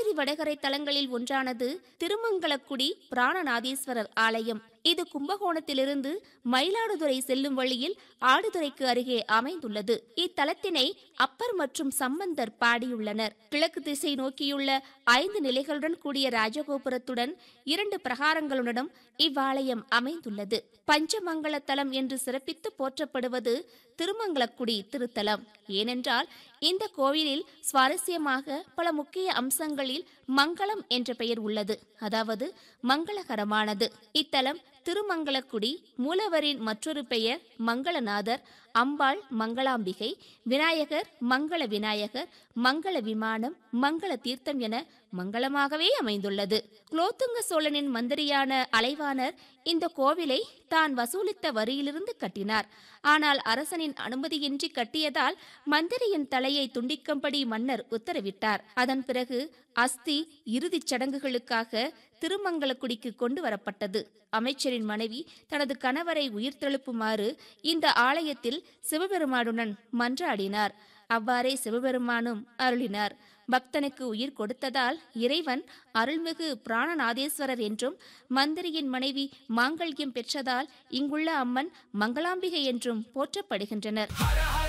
காவிரி வடகரை தலங்களில் ஒன்றானது திருமங்கலக்குடி பிராணநாதீஸ்வரர் ஆலயம் இது கும்பகோணத்திலிருந்து மயிலாடுதுறை செல்லும் வழியில் ஆடுதுறைக்கு அருகே அமைந்துள்ளது இத்தலத்தினை அப்பர் மற்றும் சம்பந்தர் பாடியுள்ளனர் கிழக்கு திசை நோக்கியுள்ள ஐந்து நிலைகளுடன் கூடிய ராஜகோபுரத்துடன் இரண்டு பிரகாரங்களுடனும் இவ்வாலயம் அமைந்துள்ளது பஞ்சமங்கல தலம் என்று சிறப்பித்து போற்றப்படுவது திருமங்கலக்குடி திருத்தலம் ஏனென்றால் இந்த கோவிலில் சுவாரஸ்யமாக பல முக்கிய அம்சங்களில் மங்களம் என்ற பெயர் உள்ளது அதாவது மங்களகரமானது இத்தலம் திருமங்கலக்குடி மூலவரின் மற்றொரு பெயர் மங்களநாதர் அம்பாள் மங்களாம்பிகை விநாயகர் மங்கள விநாயகர் மங்கள விமானம் மங்கள தீர்த்தம் என மங்களமாகவே அமைந்துள்ளது குலோத்துங்க சோழனின் மந்திரியான அலைவாணர் இந்த கோவிலை தான் வசூலித்த வரியிலிருந்து கட்டினார் ஆனால் அரசனின் அனுமதியின்றி கட்டியதால் மந்திரியின் தலையை துண்டிக்கும்படி மன்னர் உத்தரவிட்டார் அதன் பிறகு அஸ்தி இறுதிச் சடங்குகளுக்காக திருமங்கலக்குடிக்கு கொண்டு வரப்பட்டது அமைச்சரின் மனைவி தனது கணவரை உயிர்த்தெழுப்புமாறு இந்த ஆலயத்தில் சிவபெருமானுடன் மன்றாடினார் அவ்வாறே சிவபெருமானும் அருளினார் பக்தனுக்கு உயிர் கொடுத்ததால் இறைவன் அருள்மிகு பிராணநாதேஸ்வரர் என்றும் மந்திரியின் மனைவி மாங்கல்யம் பெற்றதால் இங்குள்ள அம்மன் மங்களாம்பிகை என்றும் போற்றப்படுகின்றனர்